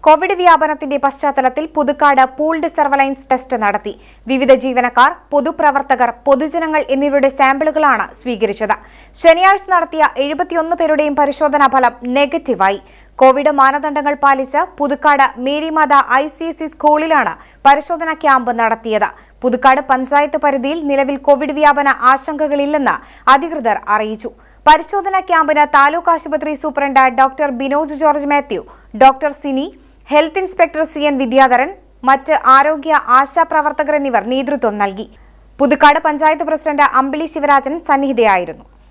Covid വ്യാപനത്തിന്റെ പശ്ചാത്തലത്തിൽ Puthukkad pooled സർവലൈൻസ് test നടത്തി വിവിധ ജീവനക്കാർ പൊതുപ്രവർത്തകർ പൊതുജനങ്ങൾ എന്നിവരുടെ സാമ്പിളുകളാണ് സ്വീകരിച്ചത് ശനിയാഴ്ച നടത്തിയ എഴുപത്തിയൊന്ന് പേരുടെയും പരിശോധനാ ഫലം നെഗറ്റീവായി കോവിഡ് മാനദണ്ഡങ്ങൾ പാലിച്ച് Puthukkad Marymatha I C S C സ്കൂളിലാണ് പരിശോധനാ ക്യാമ്പ് നടത്തിയത് പുതുക്കാട് പഞ്ചായത്ത് പരിധിയിൽ നിലവിൽ കോവിഡ് വ്യാപന ആശങ്കകളില്ലെന്ന് അധികൃതർ അറിയിച്ചു പരിശോധനാ ക്യാമ്പിന് താലൂക്ക് ആശുപത്രി superintendent doctor Binoj George Mathew doctor Sini health inspector C N Vidyadharan മറ്റ് ആരോഗ്യ ആശാപ്രവർത്തകർ എന്നിവർ നേതൃത്വം നൽകി പുതുക്കാട് പഞ്ചായത്ത് പ്രസിഡന്റ് അമ്പിളി ശിവരാജൻ സന്നിഹിതയായിരുന്നു